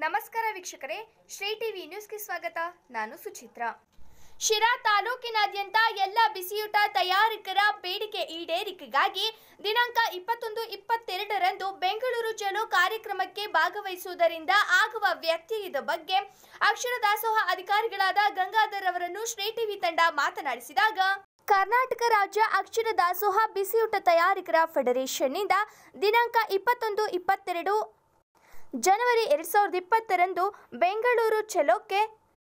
ನಮಸ್ಕಾರ ವೀಕ್ಷಕರೇ ಶ್ರೀ ಟಿವಿ ನ್ಯೂಸ್ಗೆ ಸ್ವಾಗತ ನಾನು ಸುಚಿತ್ರಾ ಶಿರಾ ತಾಲೂಕಿನಾದ್ಯಂತ ಎಲ್ಲ ಬಿಸಿಯೂಟ ತಯಾರಕರ ಬೇಡಿಕೆ ಈಡೇರಿಕೆಗಾಗಿ ದಿನಾಂಕ ಇಪ್ಪತ್ತೊಂದು ಇಪ್ಪತ್ತೆರಡರಂದು ಬೆಂಗಳೂರು ಚಲೋ ಕಾರ್ಯಕ್ರಮಕ್ಕೆ ಭಾಗವಹಿಸುವುದರಿಂದ ಆಗುವ ವ್ಯತ್ಯಯದ ಬಗ್ಗೆ ಅಕ್ಷರ ದಾಸೋಹ ಅಧಿಕಾರಿಗಳಾದ ಗಂಗಾಧರ್ ಅವರನ್ನು ಶ್ರೀ ಟಿವಿ ತಂಡ ಮಾತನಾಡಿಸಿದಾಗ ಕರ್ನಾಟಕ ರಾಜ್ಯ ಅಕ್ಷರ ದಾಸೋಹ ಬಿಸಿಯೂಟ ತಯಾರಕರ ಫೆಡರೇಷನ್ನಿಂದ ದಿನಾಂಕ ಇಪ್ಪತ್ತೊಂದು ಇಪ್ಪತ್ತೆರಡು ಜನವರಿ ಎರಡ್ ಸಾವಿರದ ಇಪ್ಪತ್ತರಂದು ಬೆಂಗಳೂರು ಚಲೋಕ್ಕೆ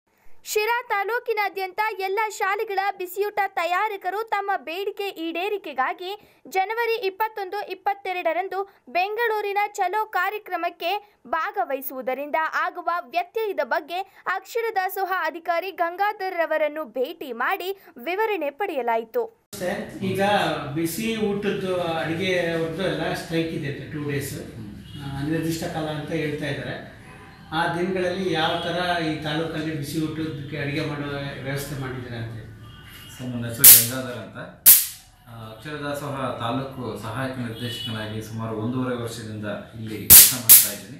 ಶಿರಾ ತಾಲೂಕಿನಾದ್ಯಂತ ಎಲ್ಲ ಶಾಲೆಗಳ ಬಿಸಿಯೂಟ ತಯಾರಕರು ತಮ್ಮ ಬೇಡಿಕೆ ಈಡೇರಿಕೆಗಾಗಿ ಜನವರಿ ಇಪ್ಪತ್ತೊಂದು ಇಪ್ಪತ್ತೆರಡರಂದು ಬೆಂಗಳೂರಿನ ಚಲೋ ಕಾರ್ಯಕ್ರಮಕ್ಕೆ ಭಾಗವಹಿಸುವುದರಿಂದ ಆಗುವ ವ್ಯತ್ಯಯದ ಬಗ್ಗೆ ಅಕ್ಷರ ದಾಸೋಹ ಅಧಿಕಾರಿ ಗಂಗಾಧರ್ ರವರನ್ನು ಭೇಟಿ ಮಾಡಿ ವಿವರಣೆ ಪಡೆಯಲಾಯಿತು ಸರ್ ಈಗ ಬಿಸಿ ಊಟದ್ದು ಅಡುಗೆ ಅವ್ರದ್ದು ಎಲ್ಲ ಸ್ಟ್ರೈಕ್ ಇದೆ ಟೂ ಡೇಸ್ ಅನಿರ್ದಿಷ್ಟ ಕಾಲ ಅಂತ ಹೇಳ್ತಾ ಇದ್ದಾರೆ ಆ ದಿನಗಳಲ್ಲಿ ಯಾವ ಥರ ಈ ತಾಲೂಕಲ್ಲಿ ಬಿಸಿ ಊಟದಕ್ಕೆ ಅಡುಗೆ ಮಾಡೋ ವ್ಯವಸ್ಥೆ ಮಾಡಿದ್ದಾರೆ ಅಂತ ಸರ್ ನನ್ನ ಹೆಸರು ಗಂಗಾಧರ್ ಅಂತ ಆ, ಅಕ್ಷರ ದಾಸೋಹ ತಾಲೂಕು ಸಹಾಯಕ ನಿರ್ದೇಶಕನಾಗಿ ಸುಮಾರು ಒಂದೂವರೆ ವರ್ಷದಿಂದ ಇಲ್ಲಿ ಕೆಲಸ ಮಾಡ್ತಾ ಇದ್ದೀನಿ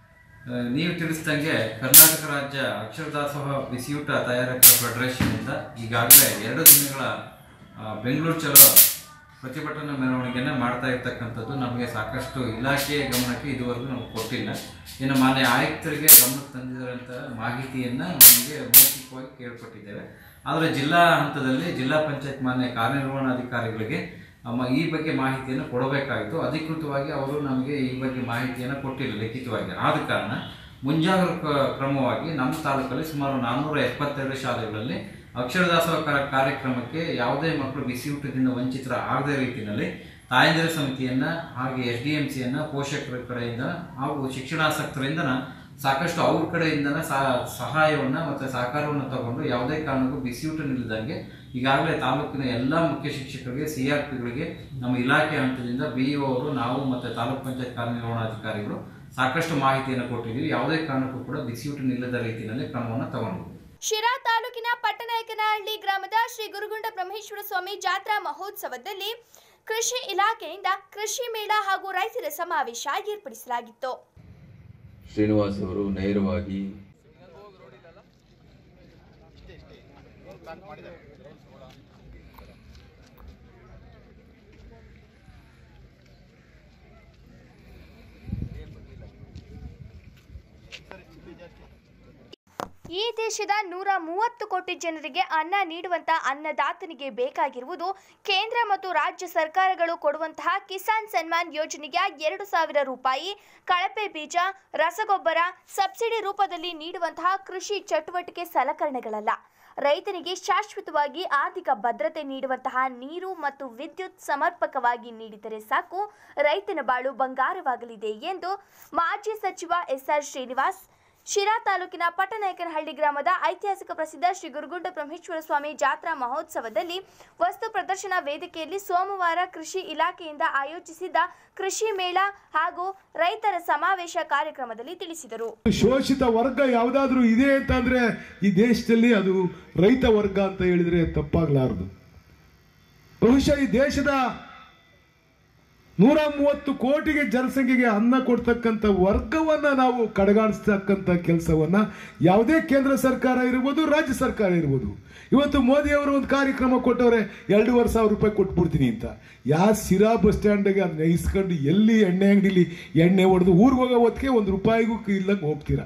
ಆ, ನೀವು ತಿಳಿಸಿದಂಗೆ ಕರ್ನಾಟಕ ರಾಜ್ಯ ಅಕ್ಷರ ದಾಸೋಹ ಬಿಸಿಯೂಟ ತಯಾರಕರ ಫೆಡರೇಷನ್ನಿಂದ ಈಗಾಗಲೇ ಎರಡು ದಿನಗಳ ಆ, ಬೆಂಗಳೂರು ಚಲೋ ಪ್ರತಿಭಟನಾ ಮೆರವಣಿಗೆನ ಮಾಡ್ತಾ ಇರ್ತಕ್ಕಂಥದ್ದು ನಮಗೆ ಸಾಕಷ್ಟು ಇಲಾಖೆಯ ಗಮನಕ್ಕೆ ಇದುವರೆಗೂ ನಮ್ಗೆ ಕೊಟ್ಟಿಲ್ಲ ಇನ್ನು ಮಾನ್ಯ ಆಯುಕ್ತರಿಗೆ ಗಮನಕ್ಕೆ ತಂದಿರೋಂಥ ಮಾಹಿತಿಯನ್ನು ನಮಗೆ ಮೌಖಿಕವಾಗಿ ಕೇಳ್ಪಟ್ಟಿದ್ದೇವೆ ಆದರೆ ಜಿಲ್ಲಾ ಹಂತದಲ್ಲಿ ಜಿಲ್ಲಾ ಪಂಚಾಯತ್ ಮಾನ್ಯ ಕಾರ್ಯನಿರ್ವಹಣಾಧಿಕಾರಿಗಳಿಗೆ ನಮ್ಮ ಈ ಬಗ್ಗೆ ಮಾಹಿತಿಯನ್ನು ಕೊಡಬೇಕಾಯಿತು ಅಧಿಕೃತವಾಗಿ ಅವರು ನಮಗೆ ಈ ಬಗ್ಗೆ ಮಾಹಿತಿಯನ್ನು ಕೊಟ್ಟಿಲ್ಲ ಲಿಖಿತವಾಗಿ ಆದ ಕಾರಣ ಮುಂಜಾಗ್ರತಾ ಕ್ರಮವಾಗಿ ನಮ್ಮ ತಾಲೂಕಲ್ಲಿ ಸುಮಾರು ನಾನ್ನೂರ ಎಪ್ಪತ್ತೆರಡು ಶಾಲೆಗಳಲ್ಲಿ ಅಕ್ಷರ ದಾಸೋಹ ಕಾರ- ಕಾರ್ಯಕ್ರಮಕ್ಕೆ ಯಾವುದೇ ಮಕ್ಕಳು ಬಿಸಿಯೂಟದಿಂದ ವಂಚಿತರ ಆಗದ ರೀತಿಯಲ್ಲಿ ತಾಯಂದಿರ ಸಮಿತಿಯನ್ನ ಹಾಗೆ ಎಸ್ ಡಿ ಎಂ ಸಿಯನ್ನ ಪೋಷಕರ ಕಡೆಯಿಂದ ಹಾಗೂ ಶಿಕ್ಷಣಾಸಕ್ತರಿಂದ ಸಾಕಷ್ಟು ಅವ್ರ ಕಡೆಯಿಂದನೇ ಸಹ- ಸಹಾಯವನ್ನ ಮತ್ತು ಸಹಕಾರವನ್ನು ತಗೊಂಡು ಯಾವುದೇ ಕಾರಣಕ್ಕೂ ಬಿಸಿಯೂಟ ನಿಲ್ಲದಂಗೆ ಈಗಾಗಲೇ ತಾಲೂಕಿನ ಎಲ್ಲ ಮುಖ್ಯ ಶಿಕ್ಷಕರಿಗೆ ಸಿ ಆರ್ ಪಿಗಳಿಗೆ ನಮ್ಮ ಇಲಾಖೆ ಹಂತದಿಂದ ಬಿ ಇ ಅವರು ನಾವು ಮತ್ತು ತಾಲೂಕ್ ಪಂಚಾಯತ್ ಕಾರ್ಯನಿರ್ವಹಣಾಧಿಕಾರಿಗಳು ಸಾಕಷ್ಟು ಮಾಹಿತಿಯನ್ನು ಕೊಟ್ಟಿದ್ದೀವಿ ಯಾವುದೇ ಕಾರಣಕ್ಕೂ ಕೂಡ ಬಿಸಿಯೂಟ ನಿಲ್ಲದ ರೀತಿಯಲ್ಲಿ ಕ್ರಮವನ್ನು ತಗೊಂಡಿದ್ದೀವಿ ಶಿರಾ ತಾಲೂಕಿನ ಪಟ್ಟನಾಯಕನಹಳ್ಳಿ ಗ್ರಾಮದ ಶ್ರೀ ಗುರುಗುಂಡ ಬ್ರಹ್ಮೇಶ್ವರ ಸ್ವಾಮಿ ಜಾತ್ರಾ ಮಹೋತ್ಸವದಲ್ಲಿ ಕೃಷಿ ಇಲಾಖೆಯಿಂದ ಕೃಷಿ ಮೇಳ ಹಾಗೂ ರೈತರ ಸಮಾವೇಶ ಏರ್ಪಡಿಸಲಾಗಿತ್ತು ಶ್ರೀನಿವಾಸ್ ಅವರು ನೇರವಾಗಿ ಈ ದೇಶದ ನೂರ ಮೂವತ್ತು ಕೋಟಿ ಜನರಿಗೆ ಅನ್ನ ನೀಡುವಂತ ಅನ್ನದಾತನಿಗೆ ಬೇಕಾಗಿರುವುದು ಕೇಂದ್ರ ಮತ್ತು ರಾಜ್ಯ ಸರ್ಕಾರಗಳು ಕೊಡುವಂತಹ ಕಿಸಾನ್ ಸನ್ಮಾನ್ ಯೋಜನೆಯ ಎರಡು ಸಾವಿರ ರೂಪಾಯಿ ಕಳಪೆ ಬೀಜ ರಸಗೊಬ್ಬರ ಸಬ್ಸಿಡಿ ರೂಪದಲ್ಲಿ ನೀಡುವಂತಹ ಕೃಷಿ ಚಟುವಟಿಕೆ ಸಲಕರಣೆಗಳಲ್ಲ ರೈತನಿಗೆ ಶಾಶ್ವತವಾಗಿ ಆರ್ಥಿಕ ಭದ್ರತೆ ನೀಡುವಂತಹ ನೀರು ಮತ್ತು ವಿದ್ಯುತ್ ಸಮರ್ಪಕವಾಗಿ ನೀಡಿದರೆ ಸಾಕು ರೈತನ ಬಾಳು ಬಂಗಾರವಾಗಲಿದೆ ಎಂದು ಮಾಜಿ ಸಚಿವ ಎಸ್ಆರ್ ಶ್ರೀನಿವಾಸ್ ಶಿರಾ ತಾಲೂಕಿನ ಪಟ್ಟನಾಯಕನಹಳ್ಳಿ ಗ್ರಾಮದ ಐತಿಹಾಸಿಕ ಪ್ರಸಿದ್ಧ ಶ್ರೀ ಗುರುಗುಂಡ ಬ್ರಹ್ಮೇಶ್ವರ ಸ್ವಾಮಿ ಜಾತ್ರಾ ಮಹೋತ್ಸವದಲ್ಲಿ ವಸ್ತು ಪ್ರದರ್ಶನ ವೇದಿಕೆಯಲ್ಲಿ ಸೋಮವಾರ ಕೃಷಿ ಇಲಾಖೆಯಿಂದ ಆಯೋಜಿಸಿದ್ದ ಕೃಷಿ ಮೇಳ ಹಾಗೂ ರೈತರ ಸಮಾವೇಶ ಕಾರ್ಯಕ್ರಮದಲ್ಲಿ ತಿಳಿಸಿದರು ಶೋಷಿತ ವರ್ಗ ಯಾವುದಾದ್ರೂ ಇದೆ ಅಂತಂದ್ರೆ ಈ ದೇಶದಲ್ಲಿ ಅದು ರೈತ ವರ್ಗ ಅಂತ ಹೇಳಿದ್ರೆ ತಪ್ಪಾಗ್ಲಾರದು ಬಹುಶಃ ಈ ದೇಶದ ನೂರ ಮೂವತ್ತು ಕೋಟಿಗೆ ಜನಸಂಖ್ಯೆಗೆ ಅನ್ನ ಕೊಡ್ತಕ್ಕಂಥ ವರ್ಗವನ್ನ ನಾವು ಕಡೆಗಾಣಿಸ್ತಕ್ಕಂಥ ಕೆಲಸವನ್ನ ಯಾವುದೇ ಕೇಂದ್ರ ಸರ್ಕಾರ ಇರ್ಬೋದು ರಾಜ್ಯ ಸರ್ಕಾರ ಇರ್ಬೋದು ಇವತ್ತು ಮೋದಿ ಅವರು ಒಂದು ಕಾರ್ಯಕ್ರಮ ಕೊಟ್ಟವ್ರೆ ಎರಡೂವರೆ ಸಾವಿರ ರೂಪಾಯಿ ಕೊಟ್ಬಿಡ್ತೀನಿ ಅಂತ ಯಾ ಸಿರಾ ಬಸ್ ಸ್ಟ್ಯಾಂಡ್ಗೆ ಅದನ್ನ ಇಸ್ಕೊಂಡು ಎಲ್ಲಿ ಎಣ್ಣೆ ಅಂಗಡಿಲಿ ಎಣ್ಣೆ ಹೊಡೆದು ಊರಿಗೆ ಹೋಗೋ ಹೊತ್ತಿಗೆ ಒಂದು ರೂಪಾಯಿಗೂ ಇಲ್ಲಂಗೆ ಹೋಗ್ತೀರಾ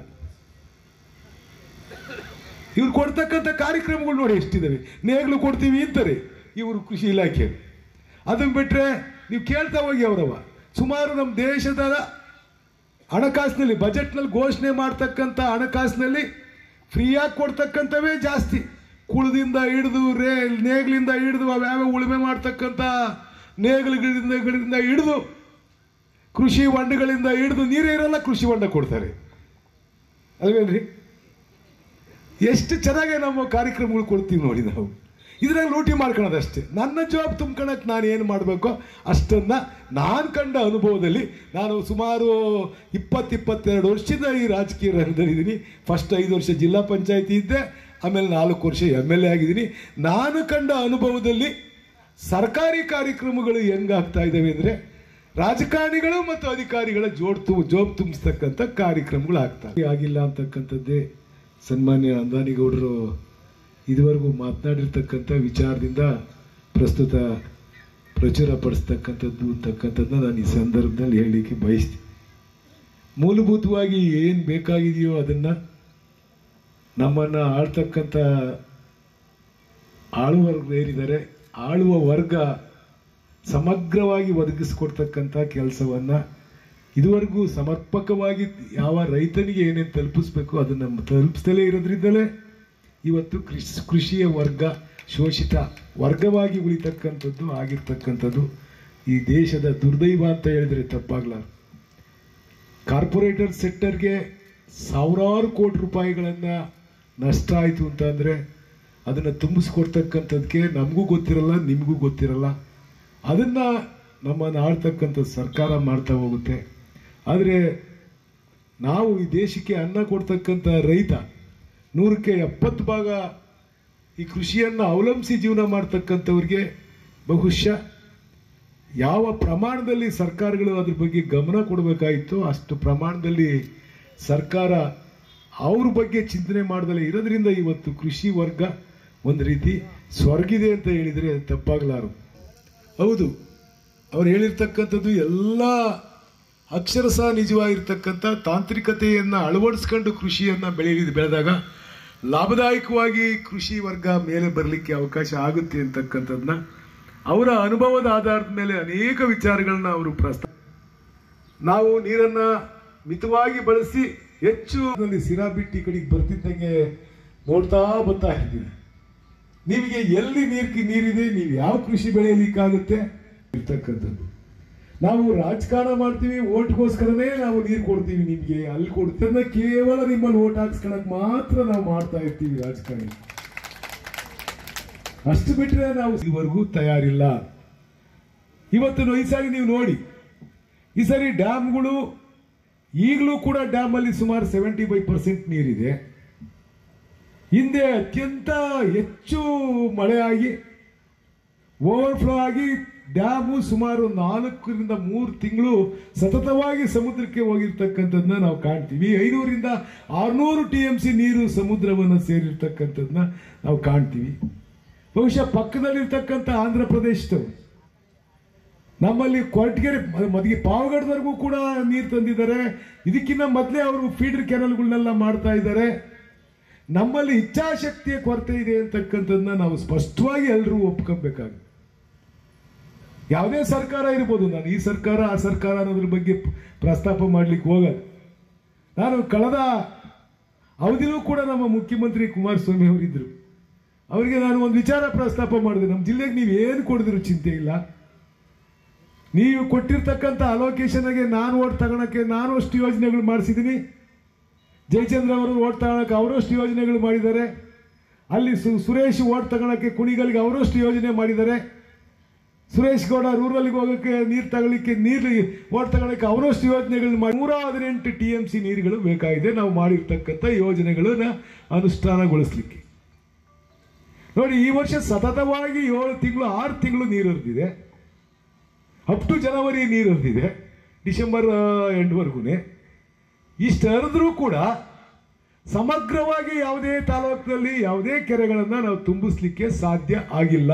ಇವ್ರು ಕೊಡ್ತಕ್ಕಂಥ ಕಾರ್ಯಕ್ರಮಗಳು ನೋಡಿ ಎಷ್ಟಿದಾವೆ ನೇಗ್ಲು ಕೊಡ್ತೀವಿ ಅಂತಾರೆ ಇವರು ಕೃಷಿ ಇಲಾಖೆ ಅದನ್ನ ಬಿಟ್ರೆ ನೀವು ಕೇಳ್ತಾ ಹೋಗಿ ಅವರವ ಸುಮಾರು ನಮ್ಮ ದೇಶದ ಹಣಕಾಸಿನಲ್ಲಿ ಬಜೆಟ್ನಲ್ಲಿ ಘೋಷಣೆ ಮಾಡ್ತಕ್ಕಂಥ ಹಣಕಾಸಿನಲ್ಲಿ ಫ್ರೀಯಾಗಿ ಕೊಡ್ತಕ್ಕಂಥವೇ ಜಾಸ್ತಿ ಕುಳದಿಂದ ಹಿಡಿದು ರೇ ನೇಗ್ಲಿಂದ ಹಿಡಿದು ಅವ್ಯಾವ ಉಳುಮೆ ಮಾಡ್ತಕ್ಕಂಥ ನೇಗ್ಲುಗಳಿಂದ ಗಳಿಂದ ಹಿಡಿದು ಕೃಷಿ ಹೊಂಡಗಳಿಂದ ಹಿಡಿದು ನೀರೇ ಇರಲ್ಲ ಕೃಷಿ ಹೊಂಡ ಕೊಡ್ತಾರೆ ಅಲ್ವೇನ್ರಿ ಎಷ್ಟು ಚೆನ್ನಾಗಿ ನಮ್ಮ ಕಾರ್ಯಕ್ರಮಗಳು ಕೊಡ್ತೀವಿ ನೋಡಿ ನಾವು ಇದ್ರಾಗ ಲೂಟಿ ಮಾಡ್ಕೊಳೋದಷ್ಟೇ ನನ್ನ ಜಾಬ್ ತುಂಬ್ಕೊಳಕ್ಕೆ ನಾನು ಏನು ಮಾಡಬೇಕೋ ಅಷ್ಟನ್ನ ನಾನು ಕಂಡ ಅನುಭವದಲ್ಲಿ ನಾನು ಸುಮಾರು ಇಪ್ಪತ್ತಿಪ್ಪತ್ತೆರಡು ವರ್ಷದ ಈ ರಾಜಕೀಯ ರಂಗದಲ್ಲಿದ್ದೀನಿ ಫಸ್ಟ್ ಐದು ವರ್ಷ ಜಿಲ್ಲಾ ಪಂಚಾಯತಿ ಇದ್ದೆ ಆಮೇಲೆ ನಾಲ್ಕು ವರ್ಷ ಎಮ್ ಎಲ್ ಎ ಆಗಿದ್ದೀನಿ ನಾನು ಕಂಡ ಅನುಭವದಲ್ಲಿ ಸರ್ಕಾರಿ ಕಾರ್ಯಕ್ರಮಗಳು ಹೆಂಗಾಗ್ತಾ ಇದ್ದಾವೆ ಅಂದರೆ ರಾಜಕಾರಣಿಗಳು ಮತ್ತು ಅಧಿಕಾರಿಗಳ ಜೋಡ್ ತು ಜೋಬ್ ತುಂಬಿಸ್ತಕ್ಕಂಥ ಕಾರ್ಯಕ್ರಮಗಳು ಆಗ್ತವೆ ಆಗಿಲ್ಲ ಅಂತಕ್ಕಂಥದ್ದೇ ಸನ್ಮಾನ್ಯ ಅಂದಾನಿಗೌಡರು ಇದುವರೆಗೂ ಮಾತನಾಡಿರ್ತಕ್ಕಂಥ ವಿಚಾರದಿಂದ ಪ್ರಸ್ತುತ ಪ್ರಚುರ ಪಡಿಸ್ತಕ್ಕಂಥದ್ದು ಅಂತಕ್ಕಂಥದ್ದನ್ನ ನಾನು ಈ ಸಂದರ್ಭದಲ್ಲಿ ಹೇಳಲಿಕ್ಕೆ ಬಯಸ್ತೀನಿ ಮೂಲಭೂತವಾಗಿ ಏನು ಬೇಕಾಗಿದೆಯೋ ಅದನ್ನು ನಮ್ಮನ್ನು ಆಳ್ತಕ್ಕಂಥ ಆಳುವರ್ಗ ಏನಿದ್ದಾರೆ ಆಳುವ ವರ್ಗ ಸಮಗ್ರವಾಗಿ ಒದಗಿಸ್ಕೊಡ್ತಕ್ಕಂಥ ಕೆಲಸವನ್ನು ಇದುವರೆಗೂ ಸಮರ್ಪಕವಾಗಿ ಯಾವ ರೈತನಿಗೆ ಏನೇನು ತಲುಪಿಸ್ಬೇಕು ಅದನ್ನು ತಲುಪಿಸ್ದಲೇ ಇರೋದ್ರಿಂದಲೇ ಇವತ್ತು ಕೃಷಿ ಕೃಷಿಯ ವರ್ಗ ಶೋಷಿತ ವರ್ಗವಾಗಿ ಉಳಿತಕ್ಕಂಥದ್ದು ಆಗಿರ್ತಕ್ಕಂಥದ್ದು ಈ ದೇಶದ ದುರ್ದೈವ ಅಂತ ಹೇಳಿದ್ರೆ ತಪ್ಪಾಗ್ಲಾರ್ದು ಕಾರ್ಪೊರೇಟರ್ ಸೆಕ್ಟರ್ಗೆ ಸಾವಿರಾರು ಕೋಟಿ ರೂಪಾಯಿಗಳನ್ನು ನಷ್ಟ ಆಯಿತು ಅಂತಂದರೆ ಅದನ್ನು ತುಂಬಿಸ್ಕೊಡ್ತಕ್ಕಂಥದ್ದಕ್ಕೆ ನಮಗೂ ಗೊತ್ತಿರಲ್ಲ ನಿಮಗೂ ಗೊತ್ತಿರಲ್ಲ ಅದನ್ನು ನಮ್ಮನ್ನು ಆಳ್ತಕ್ಕಂಥ ಸರ್ಕಾರ ಮಾಡ್ತಾ ಹೋಗುತ್ತೆ ಆದರೆ ನಾವು ಈ ದೇಶಕ್ಕೆ ಅನ್ನ ಕೊಡ್ತಕ್ಕಂಥ ರೈತ ನೂರಕ್ಕೆ ಎಪ್ಪತ್ತು ಭಾಗ ಈ ಕೃಷಿಯನ್ನು ಅವಲಂಬಿಸಿ ಜೀವನ ಮಾಡ್ತಕ್ಕಂಥವ್ರಿಗೆ ಬಹುಶಃ ಯಾವ ಪ್ರಮಾಣದಲ್ಲಿ ಸರ್ಕಾರಗಳು ಅದ್ರ ಬಗ್ಗೆ ಗಮನ ಕೊಡಬೇಕಾಗಿತ್ತು ಅಷ್ಟು ಪ್ರಮಾಣದಲ್ಲಿ ಸರ್ಕಾರ ಅವ್ರ ಬಗ್ಗೆ ಚಿಂತನೆ ಮಾಡ್ದಲೇ ಇರೋದ್ರಿಂದ ಇವತ್ತು ಕೃಷಿ ವರ್ಗ ಒಂದು ರೀತಿ ಸ್ವರ್ಗಿದೆ ಅಂತ ಹೇಳಿದರೆ ತಪ್ಪಾಗಲಾರು ಹೌದು ಅವ್ರು ಹೇಳಿರ್ತಕ್ಕಂಥದ್ದು ಎಲ್ಲ ಅಕ್ಷರಶಃ ನಿಜವಾಗಿರ್ತಕ್ಕಂಥ ತಾಂತ್ರಿಕತೆಯನ್ನು ಅಳವಡಿಸ್ಕೊಂಡು ಕೃಷಿಯನ್ನು ಬೆಳೆಯ ಬೆಳೆದಾಗ ಲಾಭದಾಯಕವಾಗಿ ಕೃಷಿ ವರ್ಗ ಮೇಲೆ ಬರಲಿಕ್ಕೆ ಅವಕಾಶ ಆಗುತ್ತೆ ಅಂತಕ್ಕಂಥದ್ದನ್ನ ಅವರ ಅನುಭವದ ಆಧಾರದ ಮೇಲೆ ಅನೇಕ ವಿಚಾರಗಳನ್ನ ಅವರು ಪ್ರಸ್ತಾಪ ನಾವು ನೀರನ್ನ ಮಿತವಾಗಿ ಬಳಸಿ ಹೆಚ್ಚು ನಲ್ಲಿ ಸಿರಾ ಬಿಟ್ಟು ಈ ಕಡೆಗೆ ಬರ್ತಿದ್ದಂಗೆ ನೋಡ್ತಾ ಬರ್ತಾ ಇರ್ತೀನಿ ನಿಮಗೆ ಎಲ್ಲಿ ನೀರು ನೀರಿದೆ ನೀವು ಯಾವ ಕೃಷಿ ಬೆಳೆಯಲಿಕ್ಕಾಗುತ್ತೆ ಇರ್ತಕ್ಕಂಥದ್ದು ನಾವು ರಾಜಕಾರಣ ಮಾಡ್ತೀವಿ ಓಟ್ಗೋಸ್ಕರನೇ ನಾವು ನೀರು ಕೊಡ್ತೀವಿ ನಿಮಗೆ ಅಲ್ಲಿ ಕೊಡ್ತೇನೆ ಕೇವಲ ನಿಮ್ಮಲ್ಲಿ ಓಟ್ ಹಾಕ್ಸ್ಕೊಳಕ್ ಮಾತ್ರ ನಾವು ಮಾಡ್ತಾ ಇರ್ತೀವಿ ರಾಜಕಾರಣ ಅಷ್ಟು ಬಿಟ್ಟರೆ ನಾವು ಇದುವರೆಗೂ ತಯಾರಿಲ್ಲ ಇವತ್ತು ಈ ಸಾರಿ ನೀವು ನೋಡಿ ಈ ಸಾರಿ ಡ್ಯಾಮ್ಗಳು ಈಗಲೂ ಕೂಡ ಡ್ಯಾಮಲ್ಲಿ ಸುಮಾರು ಸೆವೆಂಟಿ ಫೈವ್ ಪರ್ಸೆಂಟ್ ನೀರಿದೆ ಹಿಂದೆ ಅತ್ಯಂತ ಹೆಚ್ಚು ಮಳೆಯಾಗಿ ಓವರ್ಫ್ಲೋ ಆಗಿ ಡ್ಯಾಮು ಸುಮಾರು ನಾಲ್ಕರಿಂದ ಮೂರು ತಿಂಗಳು ಸತತವಾಗಿ ಸಮುದ್ರಕ್ಕೆ ಹೋಗಿರ್ತಕ್ಕಂಥದ್ದನ್ನ ನಾವು ಕಾಣ್ತೀವಿ ಐನೂರಿಂದ ಆರುನೂರು ಟಿ ಎಂ ಸಿ ನೀರು ಸಮುದ್ರವನ್ನು ಸೇರಿರ್ತಕ್ಕಂಥದ್ದನ್ನ ನಾವು ಕಾಣ್ತೀವಿ ಬಹುಶಃ ಪಕ್ಕದಲ್ಲಿರ್ತಕ್ಕಂಥ ಆಂಧ್ರ ಪ್ರದೇಶದವರು ನಮ್ಮಲ್ಲಿ ಕೊರಟಗೆರೆ ಮದಿಗೆ ಪಾವಗಡದವರೆಗೂ ಕೂಡ ನೀರು ತಂದಿದ್ದಾರೆ ಇದಕ್ಕಿಂತ ಮೊದಲೇ ಅವರು ಫೀಡರ್ ಕೆನಲ್ಗಳನ್ನೆಲ್ಲ ಮಾಡ್ತಾ ಇದ್ದಾರೆ ನಮ್ಮಲ್ಲಿ ಇಚ್ಛಾಶಕ್ತಿಯ ಕೊರತೆ ಇದೆ ಅಂತಕ್ಕಂಥದ್ದನ್ನ ನಾವು ಸ್ಪಷ್ಟವಾಗಿ ಎಲ್ಲರೂ ಒಪ್ಕೊಬೇಕಾಗುತ್ತೆ ಯಾವುದೇ ಸರ್ಕಾರ ಇರ್ಬೋದು ನಾನು ಈ ಸರ್ಕಾರ ಆ ಸರ್ಕಾರ ಅನ್ನೋದ್ರ ಬಗ್ಗೆ ಪ್ರಸ್ತಾಪ ಮಾಡ್ಲಿಕ್ಕೆ ಹೋಗಲ್ಲ ನಾನು ಕಳೆದ ಅವಧಿಲೂ ಕೂಡ ನಮ್ಮ ಮುಖ್ಯಮಂತ್ರಿ ಕುಮಾರಸ್ವಾಮಿ ಅವರಿದ್ದರು ಅವರಿಗೆ ನಾನು ಒಂದು ವಿಚಾರ ಪ್ರಸ್ತಾಪ ಮಾಡಿದೆ ನಮ್ಮ ಜಿಲ್ಲೆಗೆ ನೀವು ಏನು ಕೊಡಿದ್ರು ಚಿಂತೆ ಇಲ್ಲ ನೀವು ಕೊಟ್ಟಿರ್ತಕ್ಕಂಥ ಅಲೋಕೇಶನ್ಗೆ ನಾನು ಓಟ್ ತಗೊಳಕ್ಕೆ ನಾನು ಅಷ್ಟು ಯೋಜನೆಗಳು ಮಾಡಿಸಿದ್ದೀನಿ ಜಯಚಂದ್ರ ಅವರು ಓಟ್ ತಗೊಳಕ್ಕೆ ಅವರಷ್ಟು ಯೋಜನೆಗಳು ಮಾಡಿದ್ದಾರೆ ಅಲ್ಲಿ ಸು ಸುರೇಶ್ ಓಟ್ ತಗೊಳಕ್ಕೆ ಕುಣಿಗಲ್ಗೆ ಅವರಷ್ಟು ಯೋಜನೆ ಮಾಡಿದ್ದಾರೆ ಸುರೇಶ್ ಗೌಡ ರೂರಲ್ಗೆ ಹೋಗೋಕ್ಕೆ ನೀರು ತಗೊಳ್ಳಿಕ್ಕೆ ನೀರು ಓಟ್ ತಗೊಳಕ್ಕೆ ಅವರಷ್ಟು ಯೋಜನೆಗಳು ಮಾಡಿ ನೂರ ಹದಿನೆಂಟು ಟಿ ಎಂ ಸಿ ನೀರುಗಳು ಬೇಕಾಗಿದೆ ನಾವು ಮಾಡಿರ್ತಕ್ಕಂಥ ಯೋಜನೆಗಳನ್ನ ಅನುಷ್ಠಾನಗೊಳಿಸ್ಲಿಕ್ಕೆ ನೋಡಿ ಈ ವರ್ಷ ಸತತವಾಗಿ ಏಳು ತಿಂಗಳು ಆರು ತಿಂಗಳು ನೀರು ಹರಿದಿದೆ ಅಪ್ ಟು ಜನವರಿ ನೀರು ಹರಿದಿದೆ ಡಿಸೆಂಬರ್ ಎಂಡ್ವರೆಗೂ ಇಷ್ಟು ಹರಿದ್ರೂ ಕೂಡ ಸಮಗ್ರವಾಗಿ ಯಾವುದೇ ತಾಲೂಕಿನಲ್ಲಿ ಯಾವುದೇ ಕೆರೆಗಳನ್ನು ನಾವು ತುಂಬಿಸ್ಲಿಕ್ಕೆ ಸಾಧ್ಯ ಆಗಿಲ್ಲ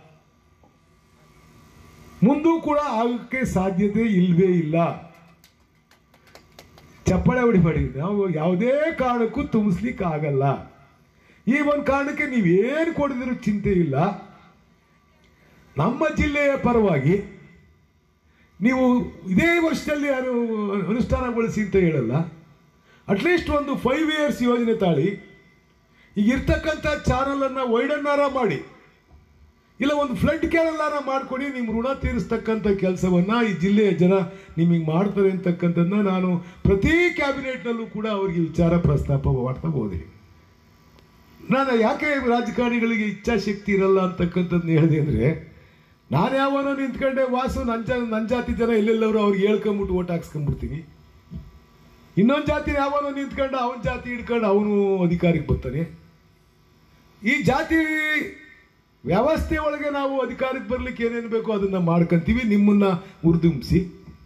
ಮುಂದೂ ಕೂಡ ಆಗಕ್ಕೆ ಸಾಧ್ಯತೆ ಇಲ್ವೇ ಇಲ್ಲ ಚಪ್ಪಾಳೆ ಹೊಡಿಬೇಡಿ ನಾವು ಯಾವುದೇ ಕಾರಣಕ್ಕೂ ತುಂಬಿಸ್ಲಿಕ್ಕೆ ಆಗಲ್ಲ ಈ ಒಂದು ಕಾರಣಕ್ಕೆ ನೀವೇನು ಕೊಡಿದ್ರು ಚಿಂತೆ ಇಲ್ಲ ನಮ್ಮ ಜಿಲ್ಲೆಯ ಪರವಾಗಿ ನೀವು ಇದೇ ವರ್ಷದಲ್ಲಿ ಯಾರು ಅನುಷ್ಠಾನಗೊಳಿಸಿ ಅಂತ ಹೇಳಲ್ಲ ಅಟ್ಲೀಸ್ಟ್ ಒಂದು ಫೈವ್ ಇಯರ್ಸ್ ಯೋಜನೆ ತಾಳಿ ಈಗ ಇರ್ತಕ್ಕಂಥ ಚಾನಲನ್ನು ವೈಡನ್ನಾರ ಮಾಡಿ ಇಲ್ಲ ಒಂದು ಫ್ಲಡ್ ಕ್ಯಾನಲ್ಲಾರ ಮಾಡಿಕೊಡಿ ನಿಮ್ಮ ಋಣ ತೀರಿಸ್ತಕ್ಕಂಥ ಕೆಲಸವನ್ನು ಈ ಜಿಲ್ಲೆಯ ಜನ ನಿಮಗೆ ಮಾಡ್ತಾರೆ ಅಂತಕ್ಕಂಥದ್ದನ್ನ ನಾನು ಪ್ರತಿ ಕ್ಯಾಬಿನೆಟ್ನಲ್ಲೂ ಕೂಡ ಅವರಿಗೆ ವಿಚಾರ ಪ್ರಸ್ತಾಪ ಮಾಡ್ತಾ ಹೋದೆ ನಾನು ಯಾಕೆ ರಾಜಕಾರಣಿಗಳಿಗೆ ಇಚ್ಛಾಶಕ್ತಿ ಇರಲ್ಲ ಅಂತಕ್ಕಂಥದ್ದನ್ನ ಹೇಳಿದೆ ಅಂದರೆ ನಾನು ಯಾವನೋ ನಿಂತ್ಕೊಂಡೆ ವಾಸು ನನ್ನ ಜನ ನನ್ನ ಜಾತಿ ಜನ ಎಲ್ಲೆಲ್ಲವರು ಅವ್ರಿಗೆ ಹೇಳ್ಕೊಂಬಿಟ್ಟು ಓಟ್ ಹಾಕ್ಸ್ಕೊಂಡ್ಬಿಡ್ತೀನಿ ಇನ್ನೊಂದು ಜಾತಿ ಯಾವನೋ ನಿಂತ್ಕೊಂಡು ಅವನ ಜಾತಿ ಹಿಡ್ಕೊಂಡು ಅವನು ಅಧಿಕಾರಕ್ಕೆ ಬರ್ತಾನೆ ಈ ಜಾತಿ ವ್ಯವಸ್ಥೆ ಒಳಗೆ ನಾವು ಅಧಿಕಾರಕ್ಕೆ ಬರ್ಲಿಕ್ಕೆ ಏನೇನು ಬೇಕೋ ಅದನ್ನ ಮಾಡ್ಕೊಂತೀವಿ ನಿಮ್ಮನ್ನ ಉರ್ದುಂಬಿಸಿ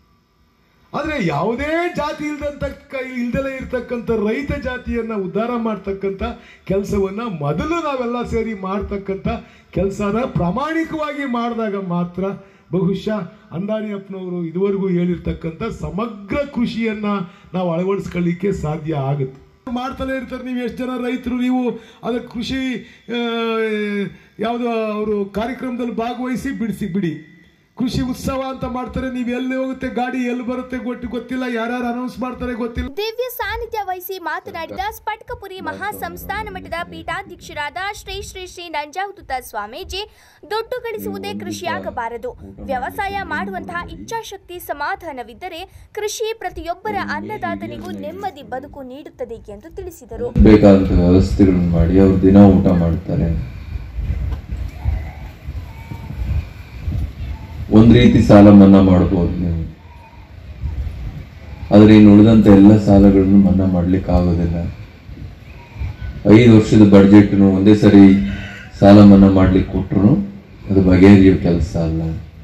ಆದರೆ ಯಾವುದೇ ಜಾತಿ ಇಲ್ದಂತ ಇಲ್ದಲೇ ಇರ್ತಕ್ಕಂಥ ರೈತ ಜಾತಿಯನ್ನ ಉದ್ಧಾರ ಮಾಡ್ತಕ್ಕಂಥ ಕೆಲಸವನ್ನ ಮೊದಲು ನಾವೆಲ್ಲ ಸೇರಿ ಮಾಡ್ತಕ್ಕಂಥ ಕೆಲಸನ ಪ್ರಾಮಾಣಿಕವಾಗಿ ಮಾಡಿದಾಗ ಮಾತ್ರ ಬಹುಶಃ ಅಂದಾನಿ ಅಪ್ಪನವರು ಇದುವರೆಗೂ ಹೇಳಿರ್ತಕ್ಕಂಥ ಸಮಗ್ರ ಕೃಷಿಯನ್ನ ನಾವು ಅಳವಡಿಸ್ಕೊಳ್ಳಿಕ್ಕೆ ಸಾಧ್ಯ ಆಗುತ್ತೆ ಮಾಡ್ತಾನೆ ಇರ್ತಾರೆ ನೀವು ಎಷ್ಟು ಜನ ರೈತರು ನೀವು ಅದರ ಕೃಷಿ ಆ, ಯಾವುದು ಅವರು ಕಾರ್ಯಕ್ರಮದಲ್ಲಿ ಭಾಗವಹಿಸಿ ಬಿಡಿಸಿ ಬಿಡಿ ಕೃಷಿ ಉತ್ಸವ ಅಂತ ಮಾಡ್ತಾರೆ ನೀವು ಎಲ್ಲಿ ಹೋಗುತ್ತೆ ಗಾಡಿ ಎಲ್ಲಿ ಬರುತ್ತೆ ಗೊತ್ತು ಗೊತ್ತಿಲ್ಲ ಯಾರ್ಯಾರು ಅನೌನ್ಸ್ ಮಾಡ್ತಾರೆ ಗೊತ್ತಿಲ್ಲ ದಿವ್ಯ ಸಾನ್ನಿಧ್ಯ ವಹಿಸಿ ಮಾತನಾಡಿದ ಸ್ಫಟಿಕಪುರಿ ಮಹಾಸಂಸ್ಥಾನ ಮಠದ ಪೀಠಾಧ್ಯಕ್ಷರಾದ ಶ್ರೀ ಶ್ರೀ ಶ್ರೀ ನಂಜಾವತುತ ಸ್ವಾಮೀಜಿ ದುಡ್ಡು ಗಳಿಸುವುದೇ ಕೃಷಿಯಾಗಬಾರದು ವ್ಯವಸಾಯ ಮಾಡುವಂತಹ ಇಚ್ಛಾಶಕ್ತಿ ಸಮಾಧಾನವಿದ್ದರೆ ಕೃಷಿ ಪ್ರತಿಯೊಬ್ಬರ ಅನ್ನದಾತನಿಗೂ ನೆಮ್ಮದಿ ಬದುಕು ನೀಡುತ್ತದೆ ಎಂದು ತಿಳಿಸಿದರು ಬೇಕಾದಂಥ ವ್ಯವಸ್ಥೆಗಳನ್ನು ಮಾಡಿ ಅವ್ರು ದಿನ ಊಟ ಮಾಡ್ತಾರೆ ಒಂದ್ ರೀತಿ ಸಾಲ ಮನ್ನಾ ಮಾಡ್ಬೋದು ನೀವು ಆದ್ರೆ ಇನ್ನು ಉಳಿದಂತ ಎಲ್ಲ ಸಾಲಗಳನ್ನು ಮನ್ನಾ ಮಾಡ್ಲಿಕ್ಕೆ ಆಗೋದಿಲ್ಲ ಐದು ವರ್ಷದ ಬಡ್ಜೆಟ್ ಒಂದೇ ಸರಿ ಸಾಲ ಮನ್ನಾ ಮಾಡ್ಲಿಕ್ಕೆ ಕೊಟ್ರು ಅದು ಬಗೆಹರಿಯೋ ಕೆಲಸ ಅಲ್ಲ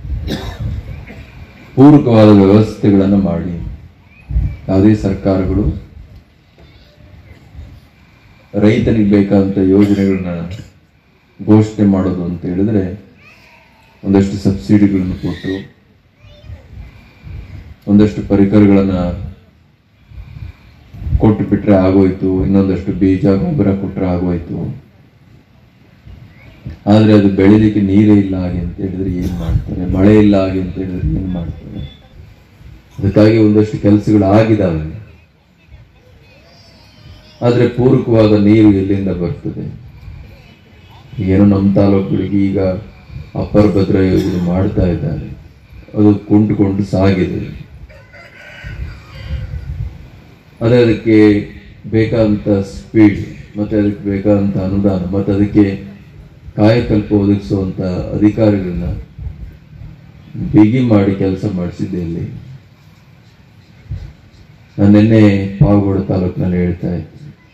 ಪೂರಕವಾದ ವ್ಯವಸ್ಥೆಗಳನ್ನು ಮಾಡಿ ಯಾವುದೇ ಸರ್ಕಾರಗಳು ರೈತನಿಗೆ ಬೇಕಾದಂಥ ಯೋಜನೆಗಳನ್ನ ಘೋಷಣೆ ಮಾಡೋದು ಅಂತ ಹೇಳಿದ್ರೆ ಒಂದಷ್ಟು ಸಬ್ಸಿಡಿಗಳನ್ನು ಕೊಟ್ಟು ಒಂದಷ್ಟು ಪರಿಕರಗಳನ್ನ ಕೊಟ್ಟು ಬಿಟ್ರೆ ಆಗೋಯ್ತು ಇನ್ನೊಂದಷ್ಟು ಬೀಜ ಗೊಬ್ಬರ ಕೊಟ್ರೆ ಆಗೋಯ್ತು ಆದ್ರೆ ಅದು ಬೆಳಿಲಿಕ್ಕೆ ನೀರೇ ಇಲ್ಲ ಹಾಗೆ ಅಂತ ಹೇಳಿದ್ರೆ ಏನ್ ಮಾಡ್ತಾರೆ ಮಳೆ ಇಲ್ಲ ಹಾಗೆ ಅಂತ ಹೇಳಿದ್ರೆ ಏನ್ ಮಾಡ್ತಾರೆ ಅದಕ್ಕಾಗಿ ಒಂದಷ್ಟು ಕೆಲಸಗಳು ಆಗಿದಾವೆ ಆದ್ರೆ ಪೂರಕವಾದ ನೀರು ಎಲ್ಲಿಂದ ಬರ್ತದೆ ಏನೋ ನಮ್ಮ ತಾಲೂಕುಗಳಿಗೆ ಈಗ ಅಪ್ಪರ್ ಭದ್ರಾ ಯೋಜನೆ ಮಾಡ್ತಾ ಇದ್ದಾರೆ ಅದು ಕೊಂಡುಕೊಂಡು ಸಾಗಿದೆ ಅದೇ ಅದಕ್ಕೆ ಬೇಕಾದಂತ ಸ್ಪೀಡ್ ಮತ್ತೆ ಅದಕ್ಕೆ ಬೇಕಾದಂತ ಅನುದಾನ ಮತ್ತೆ ಅದಕ್ಕೆ ಕಾಯಕಲ್ಪ ಒದಗಿಸುವಂತ ಅಧಿಕಾರಿಗಳನ್ನ ಬಿಗಿ ಮಾಡಿ ಕೆಲಸ ಮಾಡಿಸಿದ್ದೆ ಇಲ್ಲಿ ನಾನು ನಿನ್ನೆ ಪಾವಗಡ ತಾಲೂಕಿನಲ್ಲಿ ಹೇಳ್ತಾ ಇದ್ದೆ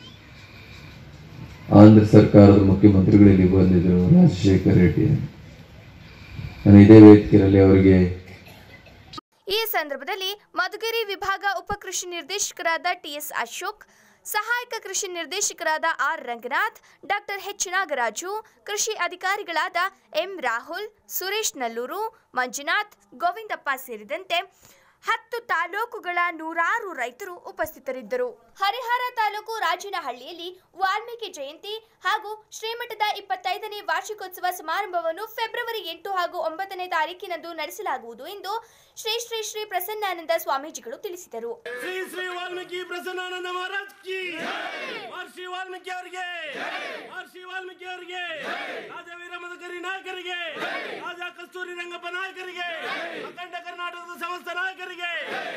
ಆಂಧ್ರ ಸರ್ಕಾರದ ಮುಖ್ಯಮಂತ್ರಿಗಳು ಇಲ್ಲಿ ಬಂದಿದ್ರು ರಾಜಶೇಖರ್ ರೆಡ್ಡಿ ನಾನು ಇದೇ ವೇದಿಕೆಯಲ್ಲಿ ಅವರಿಗೆ ಈ ಸಂದರ್ಭದಲ್ಲಿ ಮಧುಗಿರಿ ವಿಭಾಗ ಉಪ ಕೃಷಿ ನಿರ್ದೇಶಕರಾದ ಟಿಎಸ್ ಅಶೋಕ್ ಸಹಾಯಕ ಕೃಷಿ ನಿರ್ದೇಶಕರಾದ R Ranganath doctor H Nagaraju ಕೃಷಿ ಅಧಿಕಾರಿಗಳಾದ ಎಂ ರಾಹುಲ್ ಸುರೇಶ್ ನಲ್ಲೂರು ಮಂಜುನಾಥ್ ಗೋವಿಂದಪ್ಪ ಸೇರಿದಂತೆ ಹತ್ತು ತಾಲೂಕುಗಳ ನೂರಾರು ರೈತರು ಉಪಸ್ಥಿತರಿದ್ದರು ಹರಿಹರ ತಾಲೂಕು ರಾಜನಹಳ್ಳಿಯಲ್ಲಿ ವಾಲ್ಮೀಕಿ ಜಯಂತಿ ಹಾಗೂ ಶ್ರೀಮಠದ ಇಪ್ಪತ್ತೈದನೇ ವಾರ್ಷಿಕೋತ್ಸವ ಸಮಾರಂಭವನ್ನು ಫೆಬ್ರವರಿ ಎಂಟು ಹಾಗೂ ಒಂಬತ್ತನೇ ತಾರೀಕಿನಂದು ನಡೆಸಲಾಗುವುದು ಎಂದು ಶ್ರೀ ಶ್ರೀ ಶ್ರೀ ಪ್ರಸನ್ನಾನಂದ ಸ್ವಾಮೀಜಿಗಳು ತಿಳಿಸಿದರು ಶ್ರೀ ಶ್ರೀ ವಾಲ್ಮೀಕಿ ಪ್ರಸನ್ನಾನಂದ ಮಹಾರಾಜ್ ಕಿ ಮಹರ್ಷಿ ವಾಲ್ಮೀಕಿ ಅವರಿಗೆ ಮಹರ್ಷಿ ವಾಲ್ಮೀಕಿ ಅವರಿಗೆ ರಾಜ ವೀರ ಮದಕರಿ ನಾಯಕರಿಗೆ ರಾಜ ಕಸ್ತೂರಿ ರಂಗಪ್ಪ ನಾಯಕರಿಗೆ ಅಖಂಡ ಕರ್ನಾಟಕದ ಸಮಸ್ತ ನಾಯಕರಿಗೆ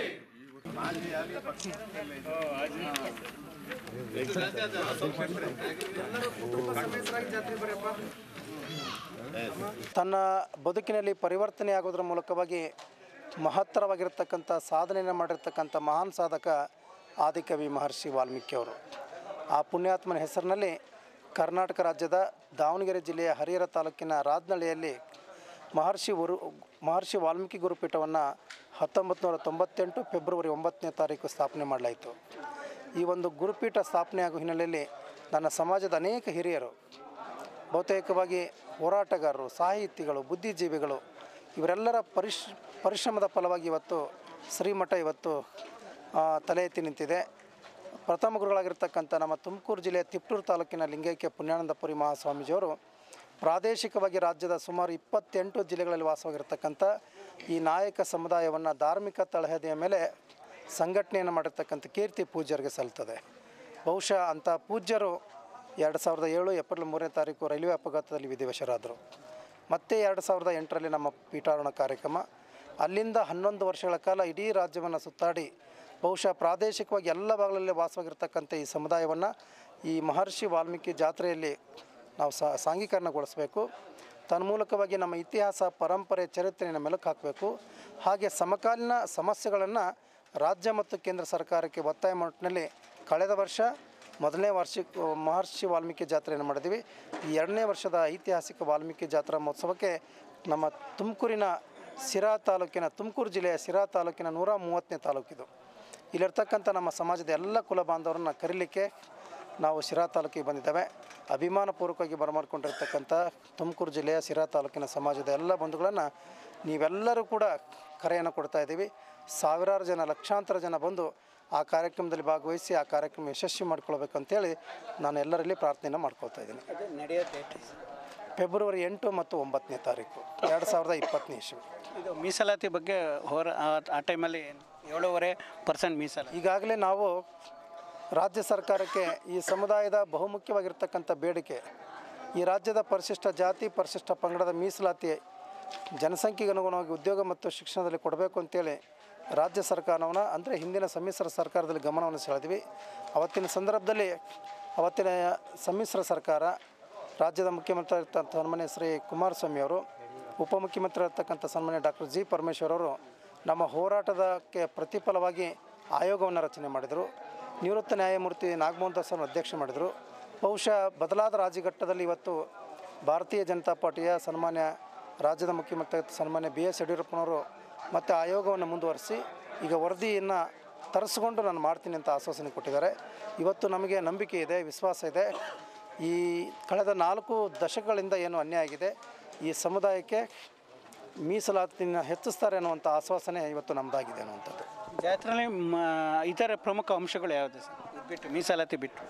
ತನ್ನ ಬದುಕಿನಲ್ಲಿ ಪರಿವರ್ತನೆಯಾಗೋದ್ರ ಮೂಲಕವಾಗಿ ಮಹತ್ತರವಾಗಿರ್ತಕ್ಕಂಥ ಸಾಧನೆಯನ್ನು ಮಾಡಿರ್ತಕ್ಕಂಥ ಮಹಾನ್ ಸಾಧಕ ಆದಿಕವಿ ಮಹರ್ಷಿ ವಾಲ್ಮೀಕಿ ಅವರು ಆ ಪುಣ್ಯಾತ್ಮನ ಹೆಸರಿನಲ್ಲಿ ಕರ್ನಾಟಕ ರಾಜ್ಯದ ದಾವಣಗೆರೆ ಜಿಲ್ಲೆಯ ಹರಿಹರ ತಾಲೂಕಿನ ರಾಜನಹಳ್ಳಿಯಲ್ಲಿ ಮಹರ್ಷಿ ಗುರು ಮಹರ್ಷಿ ವಾಲ್ಮೀಕಿ ಗುರುಪೀಠವನ್ನು ಹತ್ತೊಂಬತ್ತು ನೂರ ತೊಂಬತ್ತೆಂಟು ಫೆಬ್ರವರಿ ಒಂಬತ್ತನೇ ತಾರೀಕು ಸ್ಥಾಪನೆ ಮಾಡಲಾಯಿತು ಈ ಒಂದು ಗುರುಪೀಠ ಸ್ಥಾಪನೆ ಆಗೋ ಹಿನ್ನೆಲೆಯಲ್ಲಿ ನನ್ನ ಸಮಾಜದ ಅನೇಕ ಹಿರಿಯರು ಬಹುತೇಕವಾಗಿ ಹೋರಾಟಗಾರರು ಸಾಹಿತಿಗಳು ಬುದ್ಧಿಜೀವಿಗಳು ಇವರೆಲ್ಲರ ಪರಿಶ್ ಪರಿಶ್ರಮದ ಫಲವಾಗಿ ಇವತ್ತು ಶ್ರೀಮಠ ಇವತ್ತು ಆ, ತಲೆ ಎತ್ತಿ ನಿಂತಿದೆ ಪ್ರಥಮ ಗುರುಗಳಾಗಿರ್ತಕ್ಕಂಥ ನಮ್ಮ ತುಮಕೂರು ಜಿಲ್ಲೆಯ ತಿಪ್ಟೂರು ತಾಲೂಕಿನ ಲಿಂಗೈಕ್ಯ ಪುಣ್ಯಾನಂದಪುರಿ ಮಹಾಸ್ವಾಮೀಜಿಯವರು ಪ್ರಾದೇಶಿಕವಾಗಿ ರಾಜ್ಯದ ಸುಮಾರು ಇಪ್ಪತ್ತೆಂಟು ಜಿಲ್ಲೆಗಳಲ್ಲಿ ವಾಸವಾಗಿರ್ತಕ್ಕಂಥ ಈ ನಾಯಕ ಸಮುದಾಯವನ್ನು ಧಾರ್ಮಿಕ ತಳಹದಿಯ ಮೇಲೆ ಸಂಘಟನೆಯನ್ನು ಮಾಡಿರ್ತಕ್ಕಂಥ ಕೀರ್ತಿ ಪೂಜ್ಯರಿಗೆ ಸಲ್ತದೆ ಬಹುಶಃ ಅಂಥ ಪೂಜ್ಯರು ಎರಡು ಸಾವಿರದ ಏಳು ಏಪ್ರಿಲ್ ಮೂರನೇ ತಾರೀಕು ರೈಲ್ವೆ ಅಪಘಾತದಲ್ಲಿ ವಿಧಿವಶರಾದರು ಮತ್ತೆ ಎರಡು ಸಾವಿರದ ಎಂಟರಲ್ಲಿ ನಮ್ಮ ಪೀಠಾರೋಹಣ ಕಾರ್ಯಕ್ರಮ ಅಲ್ಲಿಂದ ಹನ್ನೊಂದು ವರ್ಷಗಳ ಕಾಲ ಇಡೀ ರಾಜ್ಯವನ್ನು ಸುತ್ತಾಡಿ ಬಹುಶಃ ಪ್ರಾದೇಶಿಕವಾಗಿ ಎಲ್ಲ ಭಾಗಗಳಲ್ಲಿ ವಾಸವಾಗಿರ್ತಕ್ಕಂಥ ಈ ಸಮುದಾಯವನ್ನು ಈ ಮಹರ್ಷಿ ವಾಲ್ಮೀಕಿ ಜಾತ್ರೆಯಲ್ಲಿ ನಾವು ಸಾ- ಸಾಂಘೀಕರಣಗೊಳಿಸಬೇಕು ತನ್ಮೂಲಕವಾಗಿ ನಮ್ಮ ಇತಿಹಾಸ ಪರಂಪರೆ ಚರಿತ್ರೆಯನ್ನು ಮೆಲುಕು ಹಾಕಬೇಕು ಹಾಗೆ ಸಮಕಾಲೀನ ಸಮಸ್ಯೆಗಳನ್ನು ರಾಜ್ಯ ಮತ್ತು ಕೇಂದ್ರ ಸರ್ಕಾರಕ್ಕೆ ಒತ್ತಾಯ ಮಾಡಿನಲ್ಲಿ ಕಳೆದ ವರ್ಷ ಮೊದಲನೇ ವಾರ್ಷಿಕ ಮಹರ್ಷಿ ವಾಲ್ಮೀಕಿ ಜಾತ್ರೆಯನ್ನು ಮಾಡಿದ್ವಿ ಈ ಎರಡನೇ ವರ್ಷದ ಐತಿಹಾಸಿಕ ವಾಲ್ಮೀಕಿ ಜಾತ್ರಾ ಮಹೋತ್ಸವಕ್ಕೆ ನಮ್ಮ ತುಮಕೂರಿನ ಸಿರಾ ತಾಲೂಕಿನ ತುಮಕೂರು ಜಿಲ್ಲೆಯ ಸಿರಾ ತಾಲೂಕಿನ ನೂರ ಮೂವತ್ತನೇ ತಾಲೂಕಿದು ಇಲ್ಲಿರ್ತಕ್ಕಂಥ ನಮ್ಮ ಸಮಾಜದ ಎಲ್ಲ ಕುಲ ಬಾಂಧವರನ್ನ ಕರೀಲಿಕ್ಕೆ ನಾವು ಸಿರಾ ತಾಲೂಕಿಗೆ ಬಂದಿದ್ದೇವೆ ಅಭಿಮಾನಪೂರ್ವಕವಾಗಿ ಬರಮಾಡ್ಕೊಂಡಿರ್ತಕ್ಕಂಥ ತುಮಕೂರು ಜಿಲ್ಲೆಯ ಸಿರಾ ತಾಲೂಕಿನ ಸಮಾಜದ ಎಲ್ಲ ಬಂಧುಗಳನ್ನು ನೀವೆಲ್ಲರೂ ಕೂಡ ಕರೆಯನ್ನು ಕೊಡ್ತಾ ಇದ್ದೀವಿ ಸಾವಿರಾರು ಜನ ಲಕ್ಷಾಂತರ ಜನ ಬಂದು ಆ ಕಾರ್ಯಕ್ರಮದಲ್ಲಿ ಭಾಗವಹಿಸಿ ಆ ಕಾರ್ಯಕ್ರಮ ಯಶಸ್ವಿ ಮಾಡ್ಕೊಳ್ಬೇಕು ಅಂತೇಳಿ ನಾನು ಎಲ್ಲರಲ್ಲಿ ಪ್ರಾರ್ಥನೆಯನ್ನು ಮಾಡ್ಕೊಳ್ತಾ ಇದ್ದೀನಿ ನಡೆಯೋ ಡೇಟ್ ಫೆಬ್ರವರಿ ಎಂಟು ಮತ್ತು ಒಂಬತ್ತನೇ ತಾರೀಕು ಎರಡು ಸಾವಿರದ ಇಪ್ಪತ್ತನೇ ಇಸ್ವಿ ಇದು ಮೀಸಲಾತಿ ಬಗ್ಗೆ ಹೋರ ಆ- ಆ ಟೈಮಲ್ಲಿ ಏಳೂವರೆ ಪರ್ಸೆಂಟ್ ಮೀಸಲಾತಿ ಈಗಾಗಲೇ ನಾವು ರಾಜ್ಯ ಸರ್ಕಾರಕ್ಕೆ ಈ ಸಮುದಾಯದ ಬಹುಮುಖ್ಯವಾಗಿರ್ತಕ್ಕಂಥ ಬೇಡಿಕೆ ಈ ರಾಜ್ಯದ ಪರಿಶಿಷ್ಟ ಜಾತಿ ಪರಿಶಿಷ್ಟ ಪಂಗಡದ ಮೀಸಲಾತಿ ಜನಸಂಖ್ಯೆಗೆ ಅನುಗುಣವಾಗಿ ಉದ್ಯೋಗ ಮತ್ತು ಶಿಕ್ಷಣದಲ್ಲಿ ಕೊಡಬೇಕು ಅಂತೇಳಿ ರಾಜ್ಯ ಸರ್ಕಾರವನ್ನು ಅಂದರೆ ಹಿಂದಿನ ಸಮ್ಮಿಶ್ರ ಸರ್ಕಾರದಲ್ಲಿ ಗಮನವನ್ನು ಸೆಳೆದ್ವಿ ಅವತ್ತಿನ ಸಂದರ್ಭದಲ್ಲಿ ಅವತ್ತಿನ ಸಮ್ಮಿಶ್ರ ಸರ್ಕಾರ ರಾಜ್ಯದ ಮುಖ್ಯಮಂತ್ರಿ ಇರ್ತಂಥ ಸನ್ಮಾನ್ಯ ಶ್ರೀ ಕುಮಾರಸ್ವಾಮಿ ಅವರು ಉಪಮುಖ್ಯಮಂತ್ರಿ ಇರ್ತಕ್ಕಂಥ ಸನ್ಮಾನ್ಯ ಡಾಕ್ಟರ್ ಜಿ ಪರಮೇಶ್ವರ್ ಅವರು ನಮ್ಮ ಹೋರಾಟದಕ್ಕೆ ಪ್ರತಿಫಲವಾಗಿ ಆಯೋಗವನ್ನು ರಚನೆ ಮಾಡಿದರು ನಿವೃತ್ತ ನ್ಯಾಯಮೂರ್ತಿ ನಾಗಮೋಹನ್ ದಾಸ್ ಅವರನ್ನು ಅಧ್ಯಕ್ಷ ಮಾಡಿದರು ಬಹುಶಃ ಬದಲಾದ ರಾಜ್ಯಘಟ್ಟದಲ್ಲಿ ಇವತ್ತು ಭಾರತೀಯ ಜನತಾ ಪಾರ್ಟಿಯ ಸನ್ಮಾನ್ಯ ರಾಜ್ಯದ ಮುಖ್ಯಮಂತ್ರಿ ಸನ್ಮಾನ್ಯ ಬಿ ಎಸ್ ಯಡಿಯೂರಪ್ಪನವರು ಮತ್ತು ಆಯೋಗವನ್ನು ಮುಂದುವರಿಸಿ ಈಗ ವರದಿಯನ್ನು ತರಿಸ್ಕೊಂಡು ನಾನು ಮಾಡ್ತೀನಿ ಅಂತ ಆಶ್ವಾಸನೆ ಕೊಟ್ಟಿದ್ದಾರೆ ಇವತ್ತು ನಮಗೆ ನಂಬಿಕೆ ಇದೆ ವಿಶ್ವಾಸ ಇದೆ ಈ ಕಳೆದ ನಾಲ್ಕು ದಶಕಗಳಿಂದ ಏನು ಅನ್ಯಾಯ ಆಗಿದೆ ಈ ಸಮುದಾಯಕ್ಕೆ ಮೀಸಲಾತಿನ ಹೆಚ್ಚಿಸ್ತಾರೆ ಅನ್ನುವಂಥ ಆಶ್ವಾಸನೆ ಇವತ್ತು ನಮ್ಮದಾಗಿದೆ ಅನ್ನುವಂಥದ್ದು ಜಾತ್ರೆಯಲ್ಲಿ ಮ- ಇತರ ಪ್ರಮುಖ ಅಂಶಗಳು ಯಾವುದು ಸರ್ ಇದು ಬಿಟ್ಟು ಮೀಸಲಾತಿ ಬಿಟ್ಟು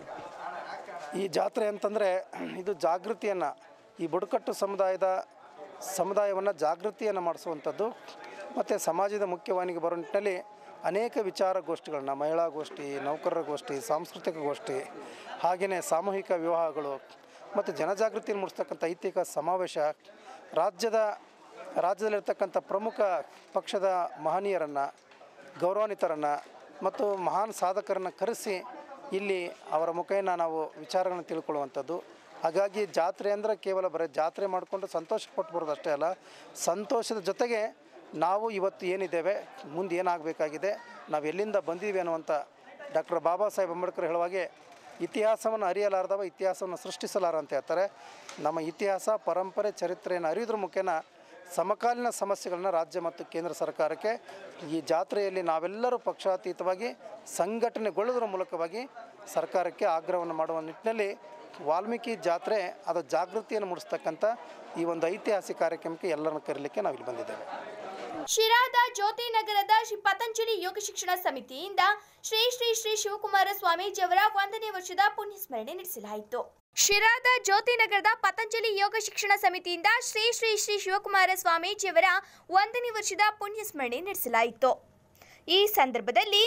ಈ ಜಾತ್ರೆ ಅಂತಂದರೆ ಇದು ಜಾಗೃತಿಯನ್ನು ಈ ಬುಡಕಟ್ಟು ಸಮುದಾಯದ ಸಮುದಾಯವನ್ನು ಜಾಗೃತಿಯನ್ನು ಮಾಡಿಸುವಂಥದ್ದು ಮತ್ತು ಸಮಾಜದ ಮುಖ್ಯವಾಹಿನಿಗೆ ಬರೋ ನಿಟ್ಟಿನಲ್ಲಿ ಅನೇಕ ವಿಚಾರ ಗೋಷ್ಠಿಗಳನ್ನ ಮಹಿಳಾ ಗೋಷ್ಠಿ ನೌಕರರ ಗೋಷ್ಠಿ ಸಾಂಸ್ಕೃತಿಕ ಗೋಷ್ಠಿ ಹಾಗೆಯೇ ಸಾಮೂಹಿಕ ವಿವಾಹಗಳು ಮತ್ತು ಜನಜಾಗೃತಿಯನ್ನು ಮೂಡಿಸ್ತಕ್ಕಂಥ ಐತಿಕ ಸಮಾವೇಶ ರಾಜ್ಯದ ರಾಜ್ಯದಲ್ಲಿರ್ತಕ್ಕಂಥ ಪ್ರಮುಖ ಪಕ್ಷದ ಮಹನೀಯರನ್ನು ಗೌರವಾನ್ವಿತರನ್ನು ಮತ್ತು ಮಹಾನ್ ಸಾಧಕರನ್ನು ಕರೆಸಿ ಇಲ್ಲಿ ಅವರ ಮುಖೇನ ನಾವು ವಿಚಾರಗಳನ್ನು ತಿಳ್ಕೊಳ್ಳುವಂಥದ್ದು ಹಾಗಾಗಿ ಜಾತ್ರೆ ಅಂದರೆ ಕೇವಲ ಬರೀ ಜಾತ್ರೆ ಮಾಡಿಕೊಂಡು ಸಂತೋಷ ಪಟ್ಟು ಬರೋದು ಅಷ್ಟೇ ಅಲ್ಲ ಸಂತೋಷದ ಜೊತೆಗೆ ನಾವು ಇವತ್ತು ಏನಿದ್ದೇವೆ ಮುಂದೆ ಏನಾಗಬೇಕಾಗಿದೆ ನಾವು ಎಲ್ಲಿಂದ ಬಂದಿದ್ದೀವಿ ಅನ್ನುವಂಥ ಡಾಕ್ಟರ್ ಬಾಬಾ ಸಾಹೇಬ್ ಅಂಬೇಡ್ಕರ್ ಹೇಳುವಾಗೆ ಇತಿಹಾಸವನ್ನು ಅರಿಯಲಾರ್ದವ ಇತಿಹಾಸವನ್ನು ಸೃಷ್ಟಿಸಲಾರ ಅಂತ ಹೇಳ್ತಾರೆ ನಮ್ಮ ಇತಿಹಾಸ ಪರಂಪರೆ ಚರಿತ್ರೆಯನ್ನು ಅರಿಯೋದ್ರ ಮುಖೇನ ಸಮಕಾಲೀನ ಸಮಸ್ಯೆಗಳನ್ನ ರಾಜ್ಯ ಮತ್ತು ಕೇಂದ್ರ ಸರ್ಕಾರಕ್ಕೆ ಈ ಜಾತ್ರೆಯಲ್ಲಿ ನಾವೆಲ್ಲರೂ ಪಕ್ಷಾತೀತವಾಗಿ ಸಂಘಟನೆಗೊಳ್ಳೋದ್ರ ಮೂಲಕವಾಗಿ ಸರ್ಕಾರಕ್ಕೆ ಆಗ್ರಹವನ್ನು ಮಾಡುವ ನಿಟ್ಟಿನಲ್ಲಿ ವಾಲ್ಮೀಕಿ ಜಾತ್ರೆ ಅದು ಜಾಗೃತಿಯನ್ನು ಮೂಡಿಸ್ತಕ್ಕಂಥ ಈ ಒಂದು ಐತಿಹಾಸಿಕ ಕಾರ್ಯಕ್ರಮಕ್ಕೆ ಎಲ್ಲರನ್ನು ಕರೀಲಿಕ್ಕೆ ನಾವಿಲ್ಲಿ ಬಂದಿದ್ದೇವೆ ಶಿರಾದ ಜ್ಯೋತಿ ನಗರದ ಶ್ರೀ ಪತಂಜಲಿ ಯೋಗ ಶಿಕ್ಷಣ ಸಮಿತಿಯಿಂದ ಶ್ರೀ ಶ್ರೀ ಶ್ರೀ ಶಿವಕುಮಾರ ಸ್ವಾಮೀಜಿಯವರ ಒಂದನೇ ವರ್ಷದ ಪುಣ್ಯಸ್ಮರಣೆ ನಡೆಸಲಾಯಿತು ಶಿರಾದ ಜ್ಯೋತಿ ನಗರದ ಪತಂಜಲಿ ಯೋಗ ಶಿಕ್ಷಣ ಸಮಿತಿಯಿಂದ ಶ್ರೀ ಶ್ರೀ ಶ್ರೀ ಶಿವಕುಮಾರ ಸ್ವಾಮೀಜಿಯವರ ಒಂದನೇ ವರ್ಷದ ಪುಣ್ಯಸ್ಮರಣೆ ನಡೆಸಲಾಯಿತು ಈ ಸಂದರ್ಭದಲ್ಲಿ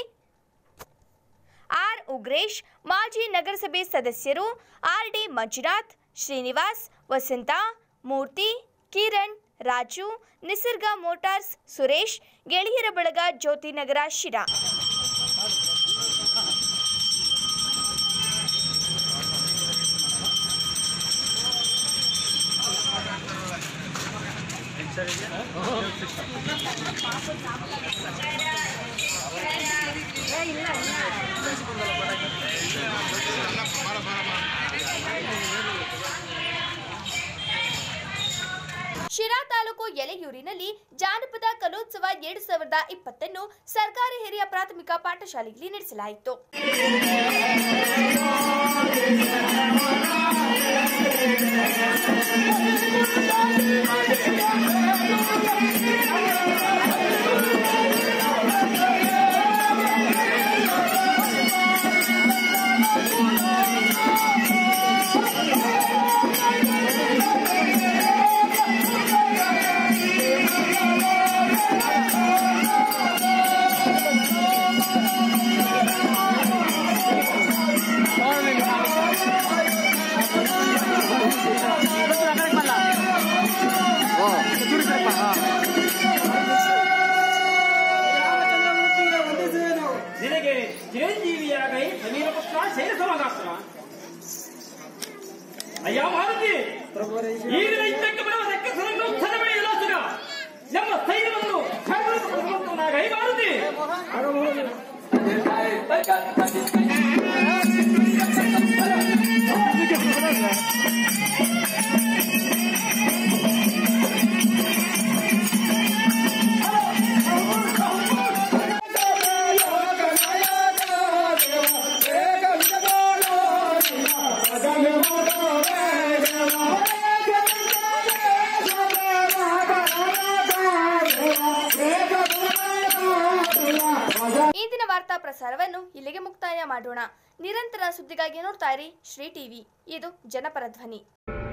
ಆರ್ ಉಗ್ರೇಶ್ ಮಾಜಿ ನಗರಸಭೆ ಸದಸ್ಯರು R D Manjunath Srinivas Vasanta Murthy Kiran Raju Nisarga motors Suresh ಗೆಳೆಯರ ಬಳಗ ಜ್ಯೋತಿನಗರ ಶಿರಾ ಶಿರಾ ತಾಲೂಕು ಯಲೆಯೂರಿನಲ್ಲಿ ಜಾನಪದ ಕಲೋತ್ಸವ ಎರಡು ಸಾವಿರದ ಇಪ್ಪತ್ತನ್ನು ಸರ್ಕಾರಿ ಹಿರಿಯ ಪ್ರಾಥಮಿಕ ಪಾಠಶಾಲೆಯಲ್ಲಿ ನಡೆಸಲಾಯಿತು ನಿನಗೆ ಚಿರಂಜೀವಿಯಾಗೈ ಸಮೀರ ಪುತ್ರ ಸೇರಿಸಮಗಾತ್ರ ಅಯ್ಯ ಮಾರುತಿ ಈಗಿನ ಇದ್ದಕ್ಕೆ ಬರುವ ರಕ್ಕಸರನ್ನು ಉತ್ಥಾನ ಮಾಡಿ ಇಲಾಸುಗ ನಮ್ಮ ಸ್ಥೈರ್ಯವನ್ನು ಕೈ ಮಾರುತಿ ¡Vamos! ವಾರ್ತಾ ಪ್ರಸಾರವನ್ನು ಇಲ್ಲಿಗೆ ಮುಕ್ತಾಯ ಮಾಡೋಣ ನಿರಂತರ ಸುದ್ದಿಗಾಗಿ ನೋಡ್ತಾ ಇರಿ ಶ್ರೀ ಟಿವಿ ಇದು ಜನಪರ ಧ್ವನಿ